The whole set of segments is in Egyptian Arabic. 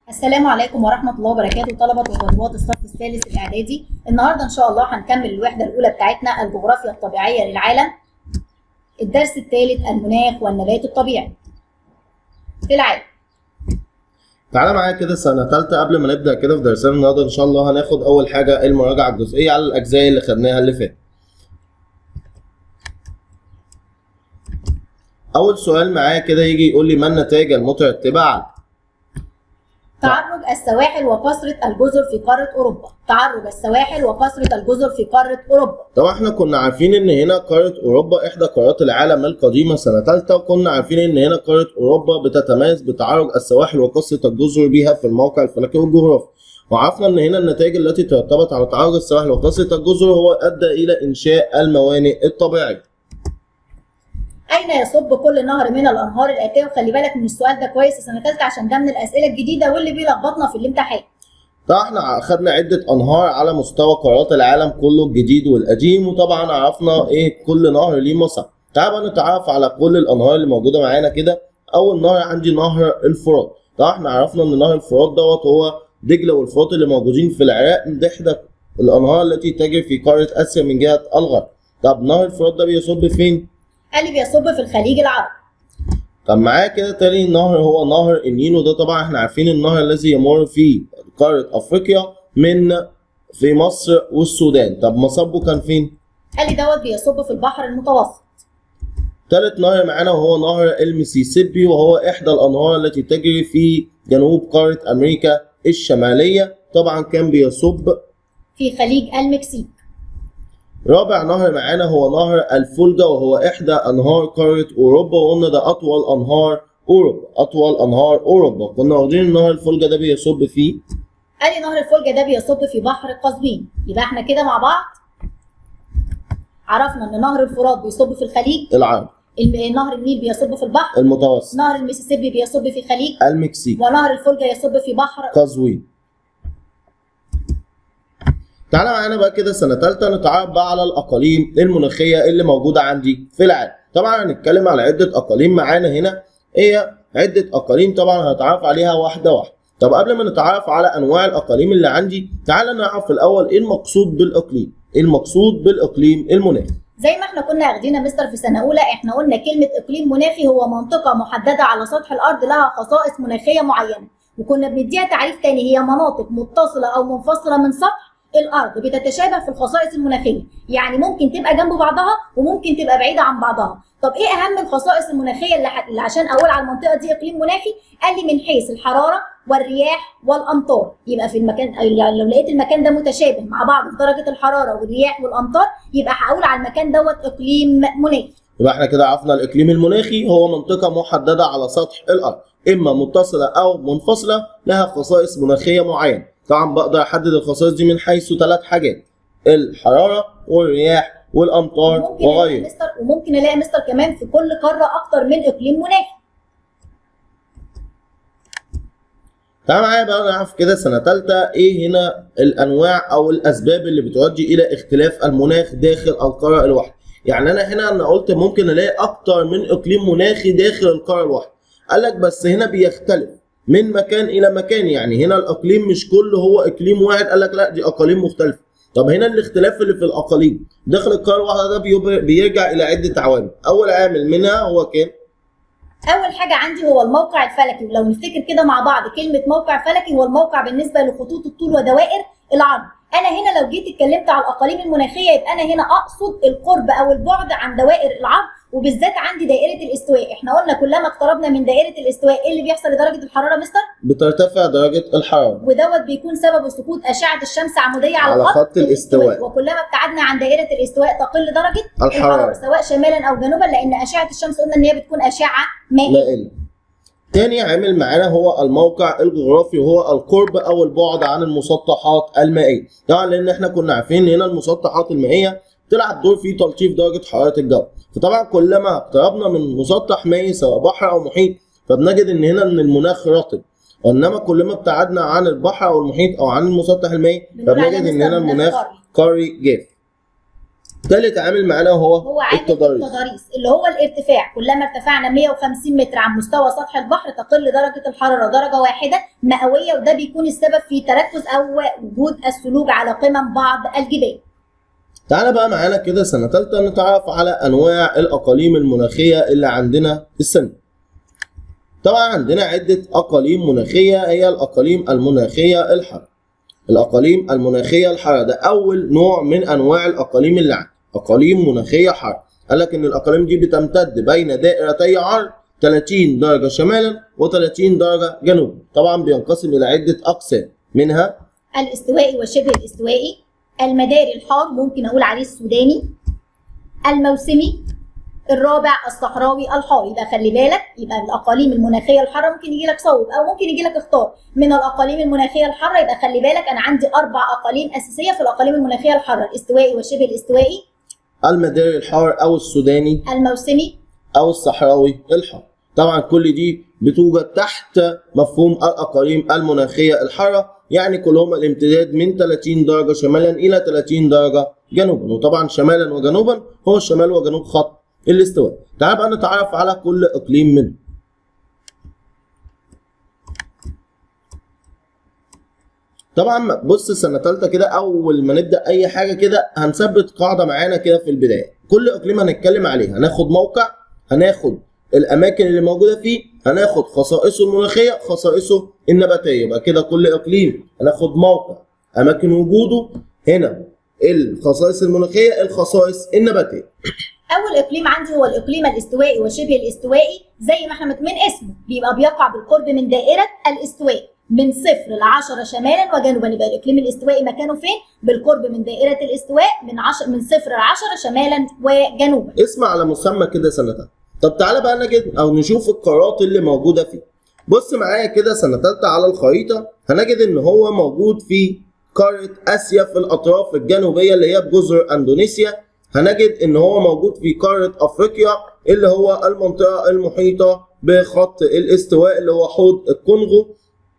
السلام عليكم ورحمة الله وبركاته طلبة وطالبات الصف الثالث الإعدادي النهاردة إن شاء الله هنكمل الوحدة الأولى بتاعتنا الجغرافيا الطبيعية للعالم الدرس الثالث المناخ والنبات الطبيعي في العالم تعالى معايا كده سنة تالتة قبل ما نبدأ كده في درسنا النهاردة إن شاء الله هناخد أول حاجة المراجعة الجزئية على الأجزاء اللي خدناها اللي فاتت. أول سؤال معايا كده يجي يقول لي ما النتائج المترتبة على تعرج السواحل وكثرة الجزر في قارة أوروبا تعرج السواحل وكثرة الجزر في قارة أوروبا طبعا احنا كنا عارفين ان هنا قارة اوروبا احدى قارات العالم القديمة سنة تالتة وكنا عارفين ان هنا قارة اوروبا بتتميز بتعرج السواحل وكثرة الجزر بيها في الموقع الفلكي والجغرافي وعرفنا ان هنا النتائج التي ترتبط على تعرج السواحل وكثرة الجزر هو ادى الى انشاء الموانئ الطبيعية أين يصب كل نهر من الأنهار الآتية وخلي بالك من السؤال ده كويس في سنة تالتة عشان ده من الأسئلة الجديدة واللي بيلخبطنا في الامتحان طبعا احنا خدنا عدة انهار على مستوى قارات العالم كله الجديد والقديم وطبعا عرفنا ايه كل نهر ليه مصر تعال بقى نتعرف على كل الانهار اللي موجودة معانا كده اول نهر عندي نهر الفرات طبعا احنا عرفنا ان نهر الفرات دوت هو دجلة والفرات اللي موجودين في العراق ده احدى الانهار التي تجري في قارة اسيا من جهة الغرب طب نهر الفرات ده بيصب فين؟ قال لي بيصب في الخليج العربي طب معايا كده تاني نهر هو نهر النيل وده طبعا احنا عارفين النهر الذي يمر في قارة افريقيا من في مصر والسودان طب مصبه كان فين؟ قال لي دوت بيصب في البحر المتوسط تالت نهر معانا وهو نهر المسيسيبي وهو احدى الانهار التي تجري في جنوب قارة امريكا الشمالية طبعا كان بيصب في خليج المكسيك رابع نهر معانا هو نهر الفولجا وهو احدى انهار قارة اوروبا وقلنا ده اطول انهار اوروبا اطول انهار اوروبا كنا واخدين النهر الفولجا ده بيصب فيه قال لي نهر الفولجا ده بيصب في بحر قزوين يبقى احنا كده مع بعض عرفنا ان نهر الفرات بيصب في الخليج العرب الم- نهر النيل بيصب في البحر المتوسط نهر الميسيسيبي بيصب في خليج المكسيك ونهر الفولجا يصب في بحر قزوين تعالى معانا بقى كده سنة تالتة نتعرف بقى على الأقاليم المناخية اللي موجودة عندي في العالم طبعا هنتكلم على عدة أقاليم معانا هنا هي عدة أقاليم طبعا هنتعرف عليها واحدة واحدة طب قبل ما نتعرف على أنواع الأقاليم اللي عندي تعالى نعرف في الأول إيه المقصود بالإقليم إيه المقصود بالإقليم المناخي زي ما احنا كنا واخدين يا مستر في سنه اولى احنا قلنا كلمه اقليم مناخي هو منطقه محدده على سطح الارض لها خصائص مناخيه معينه وكنا بنديها تعريف تاني هي مناطق متصله او منفصله من سطح الارض بتتشابه في الخصائص المناخيه يعني ممكن تبقى جنب بعضها وممكن تبقى بعيده عن بعضها طب ايه اهم الخصائص المناخيه اللي, ح... اللي عشان اقول على المنطقه دي اقليم مناخي قال لي من حيث الحراره والرياح والامطار يبقى في المكان يعني لو لقيت المكان ده متشابه مع بعض في درجه الحراره والرياح والامطار يبقى هقول على المكان دوت اقليم مناخي يبقى احنا كده عرفنا الإقليم المناخي هو منطقة محددة على سطح الأرض إما متصلة أو منفصلة لها خصائص مناخية معينة طبعا بقدر أحدد الخصائص دي من حيث ثلاث حاجات الحرارة والرياح والأمطار وممكن الاقي وغيره مستر وممكن الاقي مستر كمان في كل قاره اكتر من اقليم مناخي تعال معايا بقى نعرف كده سنة تالتة ايه هنا الانواع او الاسباب اللي بتؤدي الى اختلاف المناخ داخل القارة الواحدة يعني انا هنا انا قلت ممكن الاقي اكتر من اقليم مناخي داخل القارة الواحدة قال لك بس هنا بيختلف من مكان الى مكان يعني هنا الاقليم مش كله هو اقليم واحد قال لك لا دي اقاليم مختلفة طب هنا الاختلاف اللي في الاقاليم داخل القارة الواحدة ده بيب- بيرجع الى عدة عوامل اول عامل منها هو كان اول حاجه عندي هو الموقع الفلكي ولو نفتكر كده مع بعض كلمه موقع فلكي هو الموقع بالنسبه لخطوط الطول ودوائر العرض انا هنا لو جيت اتكلمت على الاقاليم المناخيه يبقى انا هنا اقصد القرب او البعد عن دوائر العرض وبالذات عندي دائره الاستواء احنا قلنا كلما اقتربنا من دائره الاستواء ايه اللي بيحصل لدرجه الحراره مستر بترتفع درجة الحرارة ودوت بيكون سبب سقوط اشعه الشمس عموديه على, على خط الاستواء. وكلما ابتعدنا عن دائره الاستواء تقل درجه الحرارة. سواء شمالا او جنوبا لان اشعه الشمس قلنا ان هي بتكون اشعه مائيه مائلة تاني عامل معانا هو الموقع الجغرافي وهو القرب او البعد عن المسطحات المائيه طبعا لان احنا كنا عارفين ان هنا المسطحات المائيه تلعب دور في تلطيف درجه حراره الجو فطبعا كلما اقتربنا من مسطح مائي سواء بحر او محيط فبنجد ان هنا ان المناخ رطب وانما كلما ابتعدنا عن البحر او المحيط او عن المسطح المائي بنقول عليه فبنجد ان مثلاً هنا مناخ المناخ قاري جاف تالت عامل معانا هو, هو عامل التضاريس التضاريس اللي هو الارتفاع كلما ارتفعنا 150 متر عن مستوى سطح البحر تقل درجة الحرارة درجة واحدة مئوية وده بيكون السبب في تركز أو وجود الثلوج على قمم بعض الجبال تعالى بقى معانا كده سنة تالتة نتعرف على أنواع الأقاليم المناخية اللي عندنا السنة. طبعا عندنا عدة أقاليم مناخية هي الأقاليم المناخية الحارة. الأقاليم المناخية الحارة ده أول نوع من أنواع الأقاليم اللي عندنا. أقاليم مناخية حارة. قال لك إن الأقاليم دي بتمتد بين دائرتي عرض 30 درجة شمالا و30 درجة جنوبا. طبعا بينقسم إلى عدة أقسام منها الاستوائي وشبه الاستوائي المداري الحار ممكن أقول عليه السوداني الموسمي الرابع الصحراوي الحار يبقى خلي بالك يبقى الاقاليم المناخيه الحاره ممكن يجي لك صوب او ممكن يجي لك اختار من الاقاليم المناخيه الحاره يبقى خلي بالك انا عندي اربع اقاليم اساسيه في الاقاليم المناخيه الحاره الاستوائي وشبه الاستوائي المداري الحار أو السوداني الموسمي او الصحراوي الحار طبعا كل دي بتوجد تحت مفهوم الاقاليم المناخيه الحاره يعني كلهم الامتداد من 30 درجه شمالا الى 30 درجه جنوبا وطبعا شمالا وجنوبا هو الشمال وجنوب خط الاستواء تعال بقى نتعرف على كل اقليم منهم طبعا بص سنه ثالثه كده اول ما نبدا اي حاجه كده هنثبت قاعده معانا كده في البدايه كل اقليم هنتكلم عليه هناخد موقع هناخد الاماكن اللي موجوده فيه هناخد خصائصه المناخيه خصائصه النباتيه يبقى كده كل اقليم هناخد موقع اماكن وجوده هنا الخصائص المناخيه الخصائص النباتيه اول اقليم عندي هو الاقليم الاستوائي وشبه الاستوائي زي ما احنا من اسمه بيبقى بيقع بالقرب من دائره الاستواء من صفر ل 10 شمالا وجنوبا يبقى الاقليم الاستوائي مكانه فين؟ بالقرب من دائره الاستواء من 10 من صفر ل 10 شمالا وجنوبا. اسم على مسمى كده سنتين طب تعالى بقى نجد او نشوف القارات اللي موجوده فيه بص معايا كده سنه ثالثه على الخريطه هنجد ان هو موجود في قاره اسيا في الاطراف الجنوبيه اللي هي بجزر اندونيسيا هنجد ان هو موجود في قاره افريقيا اللي هو المنطقه المحيطه بخط الاستواء اللي هو حوض الكونغو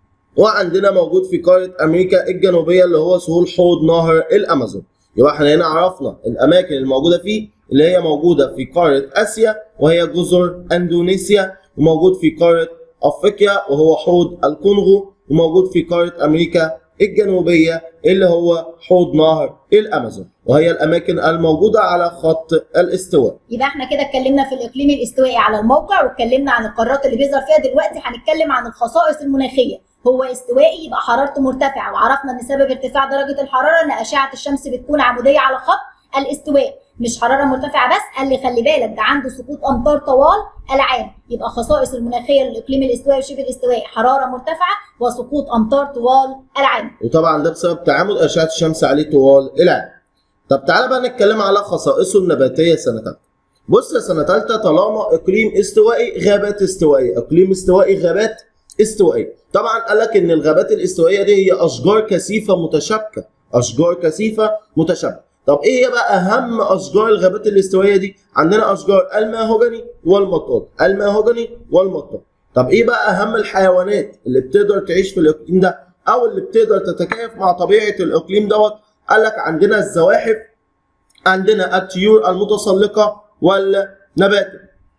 وعندنا موجود في قاره امريكا الجنوبيه اللي هو سهول حوض نهر الامازون يبقى احنا هنا عرفنا الاماكن الموجوده فيه اللي هي موجوده في قاره اسيا وهي جزر اندونيسيا وموجود في قاره افريقيا وهو حوض الكونغو وموجود في قاره امريكا الجنوبيه اللي هو حوض نهر الامازون وهي الاماكن الموجوده على خط الاستواء يبقى احنا كده اتكلمنا في الاقليم الاستوائي على الموقع واتكلمنا عن القارات اللي بيظهر فيها دلوقتي هنتكلم عن الخصائص المناخيه هو استوائي يبقى حرارته مرتفعه وعرفنا ان سبب ارتفاع درجه الحراره ان اشعه الشمس بتكون عموديه على خط الاستواء مش حراره مرتفعه بس قال لي خلي بالك ده عنده سقوط امطار طوال العام يبقى خصائص المناخيه للاقليم الاستوائي وشبه الاستوائي حراره مرتفعه وسقوط امطار طوال العام وطبعا ده بسبب تعامد اشعه الشمس عليه طوال العام طب تعالى بقى نتكلم على خصائصه النباتيه سنه ثالثه بص يا سنه ثالثه طالما اقليم استوائي غابات استوائيه اقليم استوائي غابات استوائيه طبعا قال لك ان الغابات الاستوائيه دي هي اشجار كثيفه متشابكه اشجار كثيفه متشابكه طب ايه هي بقى اهم اشجار الغابات الاستوائيه دي عندنا اشجار الماهوجني والمطاط الماهوجني والمطاط طب ايه بقى اهم الحيوانات اللي بتقدر تعيش في الاقليم ده او اللي بتقدر تتكيف مع طبيعه الاقليم دوت قال لك عندنا الزواحف عندنا الطيور المتسلقه والنبات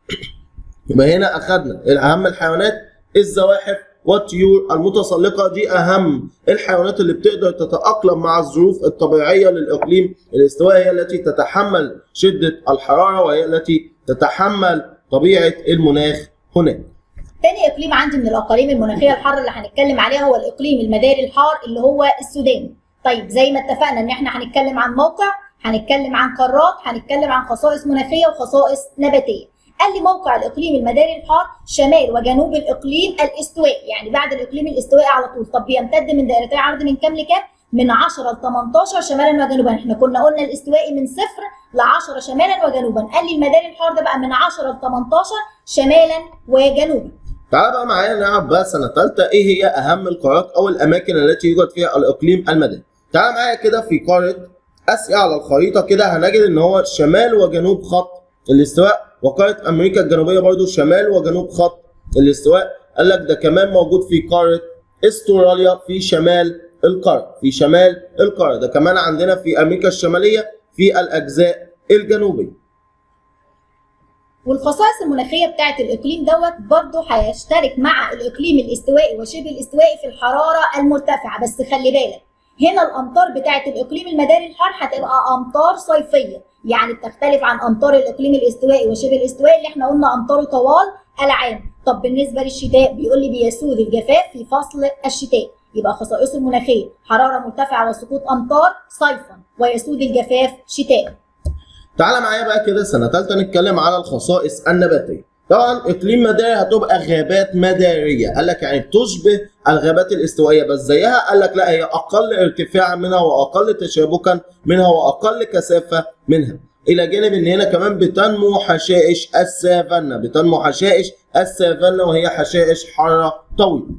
يبقى هنا اخذنا اهم الحيوانات الزواحف والطيور المتسلقه دي اهم الحيوانات اللي بتقدر تتاقلم مع الظروف الطبيعيه للاقليم الاستوائي هي التي تتحمل شده الحراره وهي التي تتحمل طبيعه المناخ هناك تاني اقليم عندي من الاقاليم المناخيه الحاره اللي هنتكلم عليها هو الاقليم المداري الحار اللي هو السودان طيب زي ما اتفقنا ان احنا هنتكلم عن موقع هنتكلم عن قارات هنتكلم عن خصائص مناخيه وخصائص نباتيه قال لي موقع الاقليم المداري الحار شمال وجنوب الاقليم الاستوائي يعني بعد الاقليم الاستوائي على طول طب بيمتد من دائرتي عرض من كام لكام من 10 ل 18 شمالا وجنوبا احنا كنا قلنا الاستوائي من صفر ل 10 شمالا وجنوبا قال لي المداري الحار ده بقى من 10 ل 18 شمالا وجنوبا تعال بقى معايا نعرف بقى سنه ثالثه ايه هي اهم القارات او الاماكن التي يوجد فيها الاقليم المدني تعال معايا كده في قاره اسيا على الخريطه كده هنجد ان هو شمال وجنوب خط الاستواء وقاره امريكا الجنوبيه برضو شمال وجنوب خط الاستواء قال لك ده كمان موجود في قاره استراليا في شمال القاره في شمال القاره ده كمان عندنا في امريكا الشماليه في الاجزاء الجنوبيه والخصائص المناخيه بتاعه الاقليم دوت برضه هيشترك مع الاقليم الاستوائي وشبه الاستوائي في الحراره المرتفعه بس خلي بالك هنا الامطار بتاعه الاقليم المداري الحار هتبقى امطار صيفيه يعني بتختلف عن امطار الاقليم الاستوائي وشبه الاستوائي اللي احنا قلنا امطاره طوال العام طب بالنسبه للشتاء بيقول لي بيسود الجفاف في فصل الشتاء يبقى خصائصه المناخيه حراره مرتفعه وسقوط امطار صيفا ويسود الجفاف شتاء تعالى معايا بقى كده سنه ثالثه نتكلم على الخصائص النباتيه طبعا اقليم مداري هتبقى غابات مداريه قال لك يعني بتشبه الغابات الاستوائيه بس زيها قال لك لا هي اقل ارتفاعا منها واقل تشابكا منها واقل كثافه منها الى جانب ان هنا كمان بتنمو حشائش السافانا بتنمو حشائش السافانا وهي حشائش حاره طويله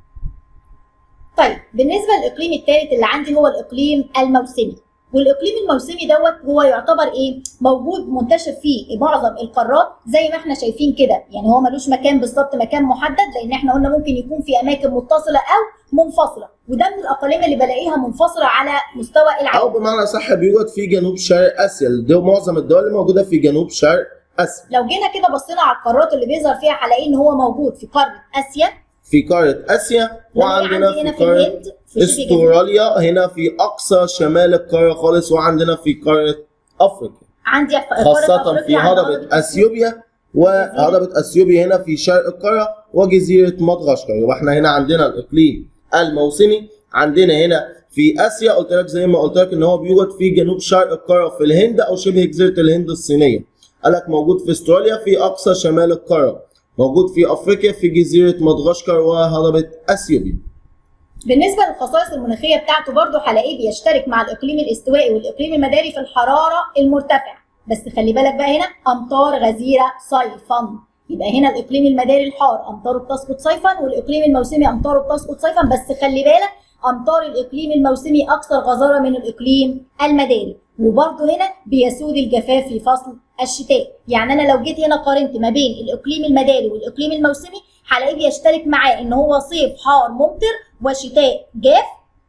طيب بالنسبه للاقليم الثالث اللي عندي هو الاقليم الموسمي والاقليم الموسمي دوت هو يعتبر ايه موجود منتشر فيه معظم القارات زي ما احنا شايفين كده يعني هو ملوش مكان بالظبط مكان محدد لان احنا قلنا ممكن يكون في اماكن متصله او منفصله وده من الاقاليم اللي بلاقيها منفصله على مستوى او العالم بمعنى صح بيوجد في جنوب شرق اسيا دي معظم الدول اللي موجوده في جنوب شرق اسيا لو جينا كده بصينا على القارات اللي بيظهر فيها هنلاقيه ان هو موجود في قاره اسيا في قاره اسيا وعندنا عندي هنا في في قاره الهند في شبه جزيرة استراليا هنا في اقصى شمال القاره خالص وعندنا في قاره افريقيا عندي في قارة خاصه في أفريقيا عند هضبه اثيوبيا وهضبه اثيوبيا هنا في شرق القاره وجزيره مدغشقر يبقى احنا هنا عندنا الاقليم الموسمي عندنا هنا في اسيا قلت لك زي ما قلت لك ان هو بيوجد في جنوب شرق القاره في الهند او شبه جزيره الهند الصينيه قال لك موجود في استراليا في اقصى شمال القاره موجود في افريقيا في جزيره مدغشقر وهضبه اثيوبيا بالنسبه للخصائص المناخيه بتاعته برضه هلاقيه بيشترك مع الاقليم الاستوائي والاقليم المداري في الحراره المرتفعه بس خلي بالك بقى هنا امطار غزيره صيفا يبقى هنا الاقليم المداري الحار امطاره بتسقط صيفا والاقليم الموسمي امطاره بتسقط صيفا بس خلي بالك امطار الاقليم الموسمي اكثر غزاره من الاقليم المداري وبرضه هنا بيسود الجفاف في فصل الشتاء يعني انا لو جيت هنا قارنت ما بين الاقليم المداري والاقليم الموسمي هلاقيه بيشترك معاه ان هو صيف حار ممطر وشتاء جاف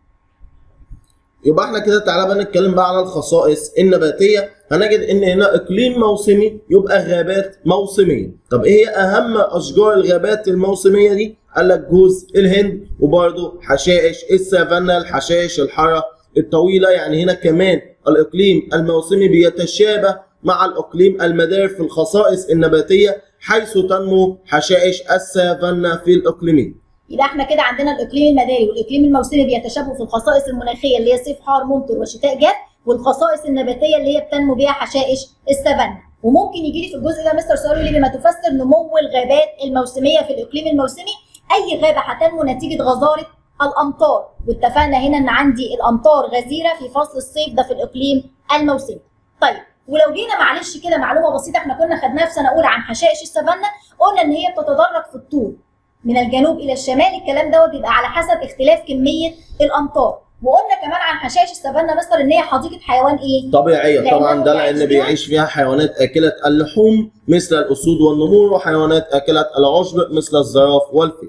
يبقى احنا كده تعالى بقى نتكلم بقى على الخصائص النباتيه هنجد ان هنا اقليم موسمي يبقى غابات موسميه طب ايه هي اهم اشجار الغابات الموسميه دي قال لك جوز الهند وبرده حشائش السافانا الحشائش الحاره الطويله يعني هنا كمان الاقليم الموسمي بيتشابه مع الاقليم المداري في الخصائص النباتيه حيث تنمو حشائش السافانا في الاقليمين يبقى احنا كده عندنا الاقليم المداري والاقليم الموسمي بيتشابهوا في الخصائص المناخيه اللي هي صيف حار ممطر وشتاء جاف والخصائص النباتيه اللي هي بتنمو بيها حشائش السافانا وممكن يجي لي في الجزء ده مستر سؤال يقول لي بما تفسر نمو الغابات الموسميه في الاقليم الموسمي اي غابه هتنمو نتيجه غزاره الامطار واتفقنا هنا ان عندي الامطار غزيره في فصل الصيف ده في الاقليم الموسمي طيب ولو جينا معلش كده معلومه بسيطه احنا كنا خدناها في سنه اولى عن حشائش السافانا قلنا ان هي بتتدرج في الطول من الجنوب الى الشمال الكلام دوت بيبقى على حسب اختلاف كميه الامطار وقلنا كمان عن حشائش السافانا مستر ان هي حديقه حيوان ايه طبيعيه لأنه طبعا ده بيعيش لان فيها- بيعيش فيها حيوانات اكله اللحوم مثل الاسود والنمور وحيوانات اكله العشب مثل الزراف والفيل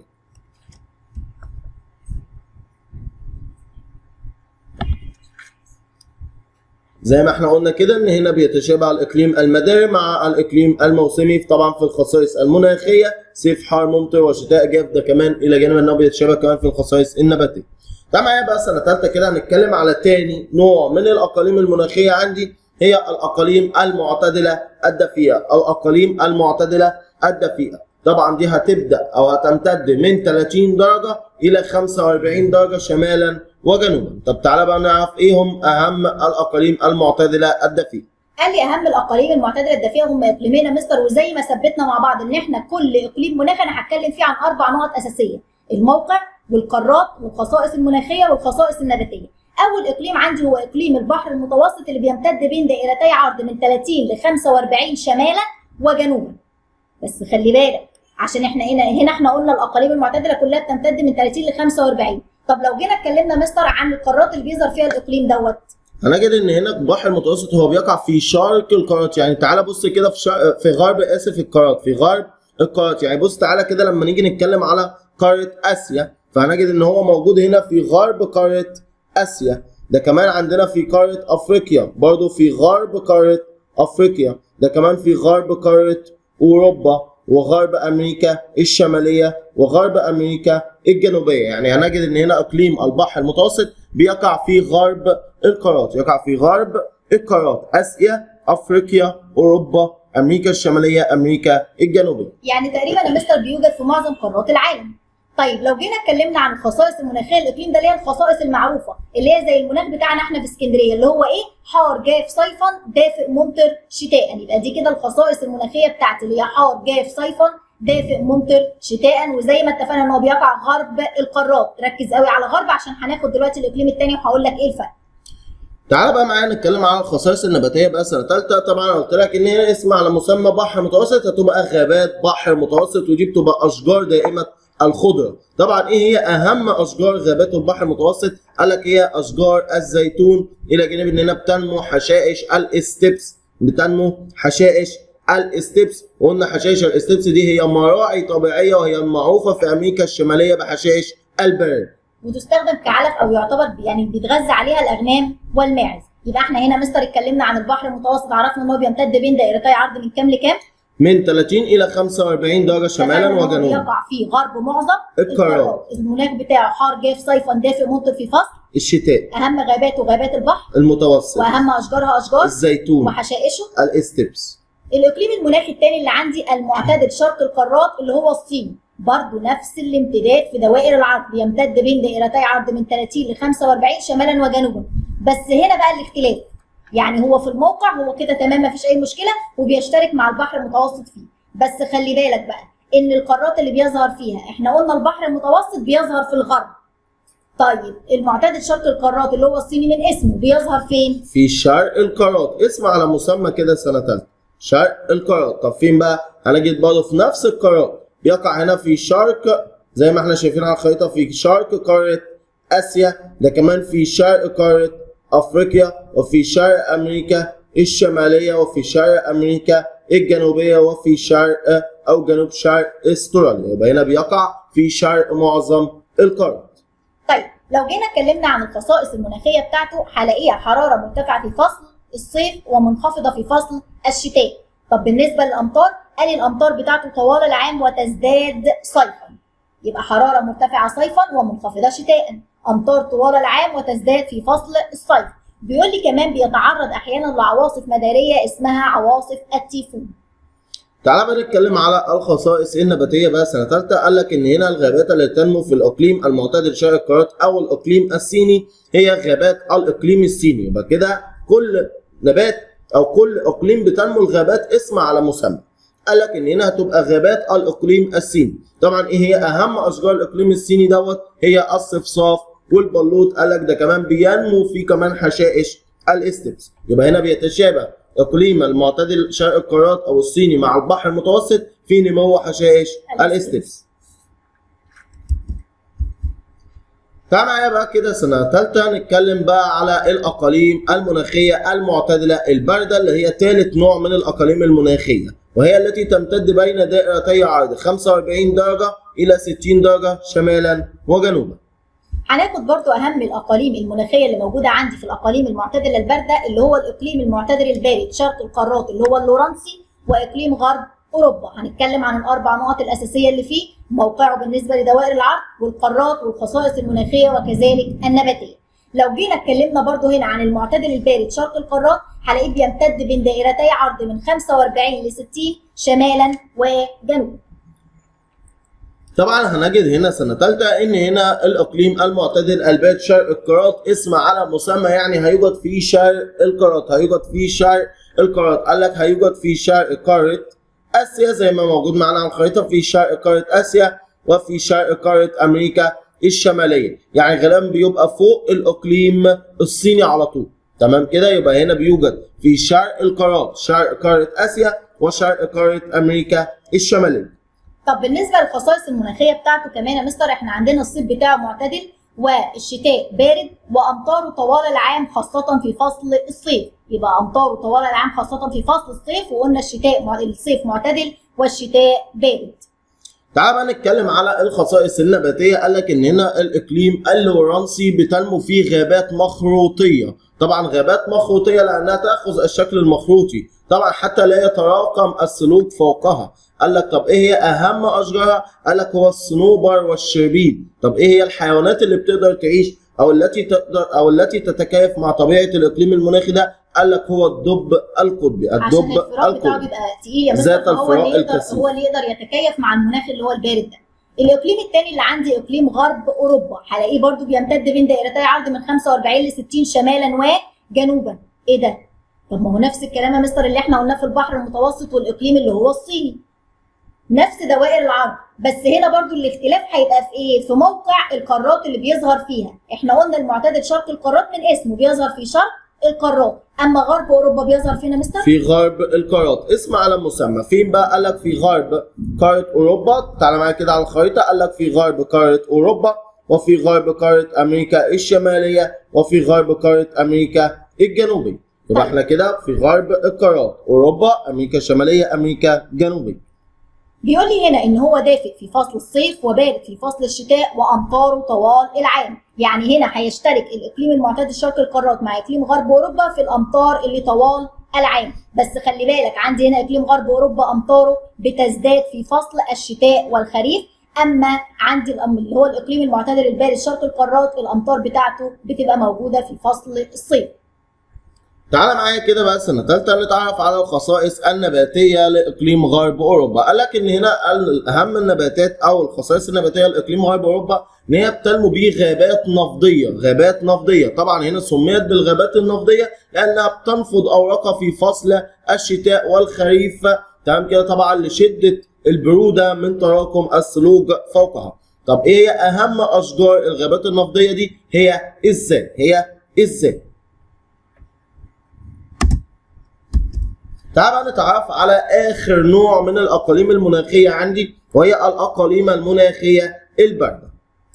زي ما احنا قلنا كده ان هنا بيتشابه الاقليم المداري مع الاقليم الموسمي طبعا في الخصائص المناخيه صيف حار ممطر وشتاء جاف ده كمان الى جانب انه بيتشابه كمان في الخصائص النباتيه. تعال معايا بقى سنه ثالثه كده هنتكلم على تاني نوع من الاقاليم المناخيه عندي هي الاقاليم المعتدله الدفيئه الاقاليم المعتدله الدفيئه طبعا دي هتبدا او هتمتد من 30 درجه الى 45 درجه شمالا وجنوبا طب تعالى بقى نعرف ايه هم اهم الاقاليم المعتدله الدفيئه قال لي اهم الاقاليم المعتدله الدافئه هم اقليمين يا مستر وزي ما ثبتنا مع بعض ان احنا كل اقليم مناخ انا هتكلم فيه عن اربع نقط اساسيه الموقع والقارات والخصائص المناخيه والخصائص النباتيه اول اقليم عندي هو اقليم البحر المتوسط اللي بيمتد بين دائرتي عرض من 30 ل 45 شمالا وجنوبا بس خلي بالك عشان احنا هنا هنا احنا قلنا الاقاليم المعتدله كلها بتمتد من 30 ل 45 طب لو جينا اتكلمنا مستر عن القارات اللي بيظهر فيها الاقليم دوت هنجد ان هنا البحر المتوسط هو بيقع في شرق القارات يعني تعالى بص كده في شرق في غرب اسف القارات في غرب القارات يعني بص تعالى كده لما نيجي نتكلم على قاره اسيا فهنجد ان هو موجود هنا في غرب قاره اسيا ده كمان عندنا في قاره افريقيا برضو في غرب قاره افريقيا ده كمان في غرب قاره اوروبا وغرب امريكا الشماليه وغرب امريكا الجنوبيه يعني هنجد ان هنا اقليم البحر المتوسط بيقع في غرب القارات يقع في غرب القارات اسيا افريقيا اوروبا امريكا الشماليه امريكا الجنوبيه يعني تقريبا يا مستر بيوجد في معظم قارات العالم طيب لو جينا اتكلمنا عن الخصائص المناخيه للاقليم ده اللي هي الخصائص المعروفه اللي هي زي المناخ بتاعنا احنا في اسكندريه اللي هو ايه حار جاف صيفا دافئ ممطر شتاء يبقى دي كده الخصائص المناخيه بتاعتي اللي هي حار جاف صيفا دافئ ممطر شتاء وزي ما اتفقنا ان هو بيقع غرب القارات ركز قوي على غرب عشان هناخد دلوقتي الاقليم الثاني وهقول لك ايه الفرق تعال بقى معايا نتكلم على الخصائص النباتيه بقى سنه ثالثه طبعا أنا قلت لك ان هنا اسم على مسمى بحر متوسط هتبقى غابات بحر متوسط ودي بتبقى اشجار دائمه الخضره طبعا ايه هي اهم اشجار غابات البحر المتوسط قال لك هي اشجار الزيتون الى جانب ان هنا بتنمو حشائش الاستبس بتنمو حشائش الاستبس وقلنا حشائش الاستبس دي هي مراعي طبيعيه وهي المعروفه في امريكا الشماليه بحشائش البرد وتستخدم كعلف او يعتبر يعني بيتغذى عليها الاغنام والماعز يبقى احنا هنا مستر اتكلمنا عن البحر المتوسط عرفنا ان هو بيمتد بين دائرتي عرض من كام لكام من 30 الى 45 درجه شمالا اتفقنا إن هو وجنوبا بيقع في غرب معظم القارات. المناخ بتاعه حار جاف صيفا دافئ ممطر في فصل الشتاء اهم غاباته غابات البحر المتوسط واهم اشجارها اشجار الزيتون وحشائشه الاستبس الاقليم المناخي الثاني اللي عندي المعتدل شرق القارات اللي هو الصين برضه نفس الامتداد في دوائر العرض بيمتد بين دائرتي عرض من 30 ل 45 شمالا وجنوبا بس هنا بقى الاختلاف يعني هو في الموقع هو كده تمام مفيش اي مشكله وبيشترك مع البحر المتوسط فيه بس خلي بالك بقى ان القارات اللي بيظهر فيها احنا قلنا البحر المتوسط بيظهر في الغرب طيب المعتدل شرق القارات اللي هو الصيني من اسمه بيظهر فين في شرق القارات اسم على مسمى كده سنه ثالثه شرق القارات طب فين بقى هنجد برضه في نفس القارات بيقع هنا في شرق زي ما احنا شايفين على الخريطه في شرق قاره اسيا ده كمان في شرق قاره افريقيا وفي شرق امريكا الشماليه وفي شرق امريكا الجنوبيه وفي شرق او جنوب شرق استراليا يبقى هنا بيقع في شرق معظم القارات طيب لو جينا اتكلمنا عن الخصائص المناخيه بتاعته هلاقيها حراره مرتفعه في فصل الصيف ومنخفضه في فصل الشتاء طب بالنسبه للامطار قال الامطار بتاعته طوال العام وتزداد صيفا يبقى حراره مرتفعه صيفا ومنخفضه شتاء امطار طوال العام وتزداد في فصل الصيف بيقول لي كمان بيتعرض احيانا لعواصف مداريه اسمها عواصف التيفون تعال بقى نتكلم على الخصائص النباتيه بقى سنه ثالثه قال لك ان هنا الغابات اللي تنمو في الاقليم المعتدل شرق القارات او الاقليم الصيني هي غابات الاقليم الصيني يبقى كده كل نبات او كل اقليم بتنمو الغابات اسم على مسمى قال لك ان هنا هتبقى غابات الاقليم الصيني طبعا ايه هي اهم اشجار الاقليم الصيني دوت هي الصفصاف والبلوط قال لك ده كمان بينمو فيه كمان حشائش الاستبس يبقى هنا بيتشابه اقليم المعتدل شرق القارات او الصيني مع البحر المتوسط في نمو حشائش الاستبس تعال معايا بقى كده سنة تالتة نتكلم بقى على الأقاليم المناخية المعتدلة الباردة اللي هي ثالث نوع من الأقاليم المناخية وهي التي تمتد بين دائرتي عرض 45 درجة إلى 60 درجة شمالا وجنوبا. هناخد برضو اهم الاقاليم المناخيه اللي موجوده عندي في الاقاليم المعتدله البارده اللي هو الاقليم المعتدل البارد شرق القارات اللي هو اللورنسي واقليم غرب اوروبا هنتكلم عن الاربع نقط الاساسيه اللي فيه موقعه بالنسبه لدوائر العرض والقارات والخصائص المناخيه وكذلك النباتيه لو جينا اتكلمنا برضو هنا عن المعتدل البارد شرق القارات هلاقيه بيمتد بين دائرتي عرض من 45 ل 60 شمالا وجنوبا طبعا هنجد هنا سنة تالتة إن هنا الإقليم المعتدل البارد شرق القارات اسم على مسمى يعني هيوجد في شرق القارات هيوجد في شرق القارات قال لك هيوجد في شرق قارة آسيا زي ما موجود معانا على الخريطة في شرق قارة آسيا وفي شرق قارة أمريكا الشمالية يعني غالبا بيبقى فوق الإقليم الصيني على طول تمام كده يبقى هنا بيوجد في شرق القارات شرق قارة آسيا وشرق قارة أمريكا الشمالية طب بالنسبه للخصائص المناخيه بتاعته كمان يا مستر احنا عندنا الصيف بتاعه معتدل والشتاء بارد وامطاره طوال العام خاصه في فصل الصيف يبقى امطاره طوال العام خاصه في فصل الصيف وقلنا الشتاء مع- الصيف معتدل والشتاء بارد تعال بقى نتكلم على الخصائص النباتيه قال لك ان هنا الاقليم اللورانسي بتنمو فيه غابات مخروطيه طبعا غابات مخروطيه لانها تاخذ الشكل المخروطي طبعا حتى لا يتراكم السلوك فوقها قال لك طب ايه هي اهم اشجارها قال لك هو الصنوبر والشربين طب ايه هي الحيوانات اللي بتقدر تعيش او التي تقدر او التي تتكيف مع طبيعه الاقليم المناخي ده قال لك هو الدب القطبي عشان الدب الفراغ بتاعه القطبي بيبقى تقيل يا ذات مستر فهو اللي الفراغ يقدر الكثيف. هو اللي يقدر يتكيف مع المناخ اللي هو البارد ده الاقليم الثاني اللي عندي اقليم غرب اوروبا هلاقيه برضو بيمتد بين دائرتي عرض من 45 ل 60 شمالا وجنوبا ايه ده طب ما هو نفس الكلام يا مستر اللي احنا قلناه في البحر المتوسط والاقليم اللي هو الصيني نفس دوائر العرض بس هنا برضو الاختلاف هيبقى في ايه في موقع القارات اللي بيظهر فيها احنا قلنا المعتدل شرق القارات من اسمه بيظهر في شرق القارات اما غرب اوروبا بيظهر فين يا مستر في غرب القارات اسم على مسمى فين بقى قال لك في غرب قاره اوروبا تعالى معايا كده على الخريطه قال لك في غرب قاره اوروبا وفي غرب قاره امريكا الشماليه وفي غرب قاره امريكا الجنوبيه يبقى طيب. احنا كده في غرب القارات اوروبا امريكا الشماليه امريكا الجنوبيه بيقول لي هنا ان هو دافئ في فصل الصيف وبارد في فصل الشتاء وامطاره طوال العام يعني هنا هيشترك الاقليم المعتدل شرق القارات مع اقليم غرب اوروبا في الامطار اللي طوال العام بس خلي بالك عندي هنا اقليم غرب اوروبا امطاره بتزداد في فصل الشتاء والخريف اما عندي الأم- اللي هو الاقليم المعتدل البارد شرق القارات الامطار بتاعته بتبقى موجوده في فصل الصيف تعالى معايا كده بقى سنة تالتة نتعرف على الخصائص النباتية لإقليم غرب أوروبا، قال لك إن هنا ال- أهم النباتات أو الخصائص النباتية لإقليم غرب أوروبا إن هي بتنمو بيه غابات نفضية، غابات نفضية، طبعا هنا سميت بالغابات النفضية لأنها بتنفض أوراقها في فصل الشتاء والخريف، تمام كده طبعا لشدة البرودة من تراكم الثلوج فوقها. طب إيه هي أهم أشجار الغابات النفضية دي؟ هي الزان، هي الزان. تعال بقى نتعرف على اخر نوع من الاقاليم المناخيه عندي وهي الاقاليم المناخيه البارده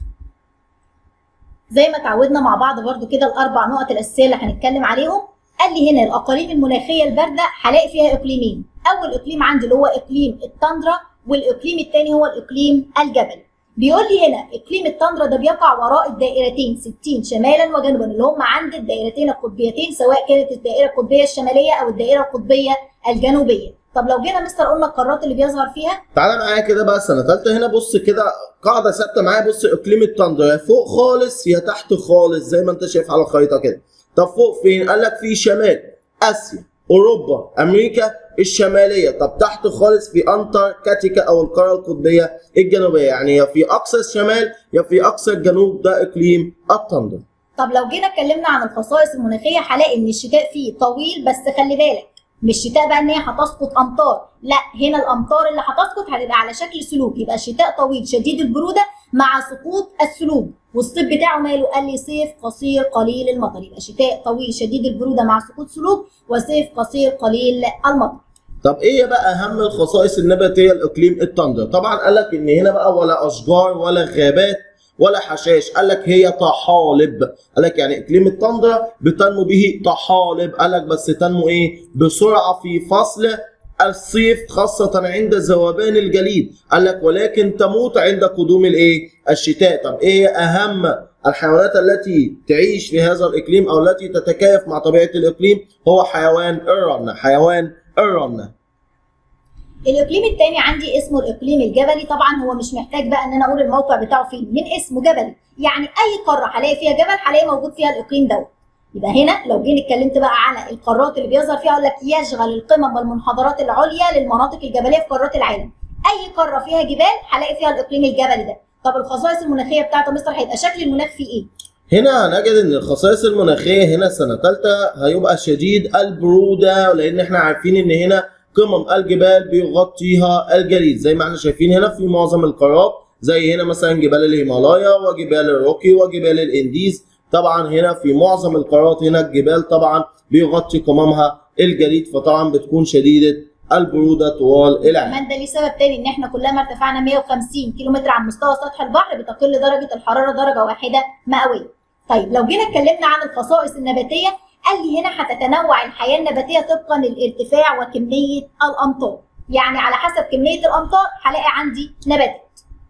زي ما اتعودنا مع بعض برضو كده الاربع نقط الاساسيه اللي هنتكلم عليهم قال لي هنا الاقاليم المناخيه البارده هلاقي فيها اقليمين اول اقليم عندي اللي هو اقليم التندرا والاقليم الثاني هو الاقليم الجبلي بيقول لي هنا اقليم التندرا ده بيقع وراء الدائرتين 60 شمالا وجنوبا اللي هم عند الدائرتين القطبيتين سواء كانت الدائره القطبيه الشماليه او الدائره القطبيه الجنوبيه طب لو جينا مستر قلنا القارات اللي بيظهر فيها تعالى معايا كده بقى سنه ثالثه هنا بص كده قاعده ثابته معايا بص اقليم التندرا يا فوق خالص يا تحت خالص زي ما انت شايف على الخريطه كده طب فوق فين قال لك في شمال اسيا اوروبا امريكا الشماليه طب تحت خالص في انتاركتيكا او القاره القطبيه الجنوبيه يعني يا في اقصى الشمال يا في اقصى الجنوب ده اقليم التندرا طب لو جينا اتكلمنا عن الخصائص المناخيه هلاقي ان الشتاء فيه طويل بس خلي بالك مش شتاء بقى ان هي هتسقط امطار لا هنا الامطار اللي هتسقط هتبقى على شكل سلوك يبقى الشتاء طويل شديد البروده مع سقوط السلوك والصيف بتاعه ماله قال لي صيف قصير قليل المطر يبقى شتاء طويل شديد البروده مع سقوط سلوك وصيف قصير قليل المطر طب ايه بقى اهم الخصائص النباتيه لاقليم التندرا طبعا قال لك ان هنا بقى ولا اشجار ولا غابات ولا حشائش قال لك هي طحالب قال لك يعني اقليم التندرا بتنمو به طحالب قال لك بس تنمو ايه بسرعه في فصل الصيف خاصة عند ذوبان الجليد قال لك ولكن تموت عند قدوم الايه الشتاء طب ايه اهم الحيوانات التي تعيش في هذا الاقليم او التي تتكيف مع طبيعة الاقليم هو حيوان الرنة حيوان الرنة الاقليم الثاني عندي اسمه الاقليم الجبلي طبعا هو مش محتاج بقى ان انا اقول الموقع بتاعه فين من اسمه جبلي يعني اي قاره هلاقي فيها جبل هلاقي موجود فيها الاقليم دوت يبقى هنا لو جينا اتكلمت بقى على القارات اللي بيظهر فيها اقول لك يشغل القمم والمنحدرات العليا للمناطق الجبليه في قارات العالم اي قاره فيها جبال هلاقي فيها الاقليم الجبلي ده طب الخصائص المناخيه بتاعته مستر هيبقى شكل المناخ فيه ايه هنا هنجد ان الخصائص المناخيه هنا سنه ثالثه هيبقى شديد البروده لان احنا عارفين ان هنا قمم الجبال بيغطيها الجليد زي ما احنا شايفين هنا في معظم القارات زي هنا مثلا جبال الهيمالايا وجبال الروكي وجبال الانديز طبعا هنا في معظم القارات هنا الجبال طبعا بيغطي قممها الجليد فطبعا بتكون شديده البروده طوال العام كمان ده ليه سبب تاني ان احنا كلما ارتفعنا 150 كيلو متر عن مستوى سطح البحر بتقل درجه الحراره درجه واحده مئويه. طيب لو جينا اتكلمنا عن الخصائص النباتيه قال لي هنا هتتنوع الحياه النباتيه طبقا للارتفاع وكميه الامطار. يعني على حسب كميه الامطار هلاقي عندي نباتات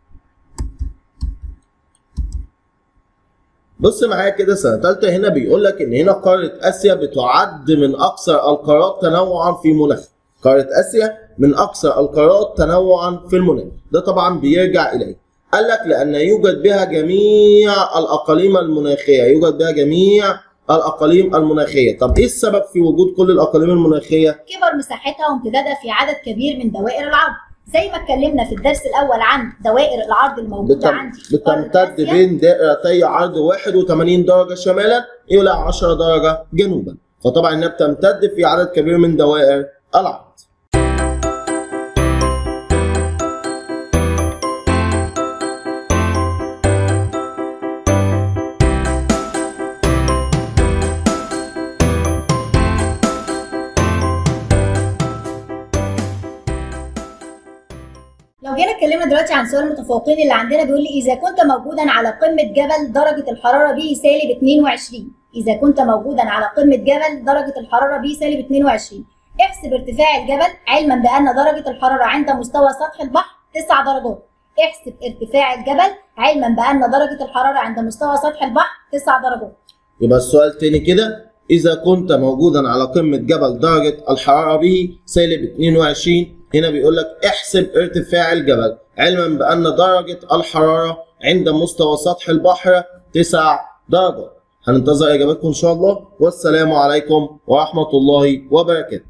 بص معايا كده سنه ثالثه هنا بيقول لك ان هنا قاره اسيا بتعد من اكثر القارات تنوعا في مناخ قاره اسيا من اكثر القارات تنوعا في المناخ ده طبعا بيرجع اليه قال لك لان يوجد بها جميع الاقاليم المناخيه يوجد بها جميع الاقاليم المناخيه طب ايه السبب في وجود كل الاقاليم المناخيه كبر مساحتها وامتدادها في عدد كبير من دوائر العرض زي ما اتكلمنا في الدرس الاول عن دوائر العرض الموجوده بتم... عندي في قارة بتمتد آسيا. بين دائرتي عرض 81 درجه شمالا الى 10 درجه جنوبا فطبعا انها بتمتد في عدد كبير من دوائر العرض لو جينا اتكلمنا دلوقتي عن سؤال المتفوقين اللي عندنا بيقول لي اذا كنت موجودا على قمه جبل درجه الحراره به سالب 22 اذا كنت موجودا على قمه جبل درجه الحراره به سالب 22 احسب ارتفاع الجبل علما بان درجه الحراره عند مستوى سطح البحر 9 درجات احسب ارتفاع الجبل علما بان درجه الحراره عند مستوى سطح البحر 9 درجات يبقى السؤال تاني كده إذا كنت موجودا على قمة جبل درجة الحرارة به سالب 22 هنا بيقول لك احسب ارتفاع الجبل علما بأن درجة الحرارة عند مستوى سطح البحر 9 درجات هننتظر إجاباتكم إن شاء الله والسلام عليكم ورحمة الله وبركاته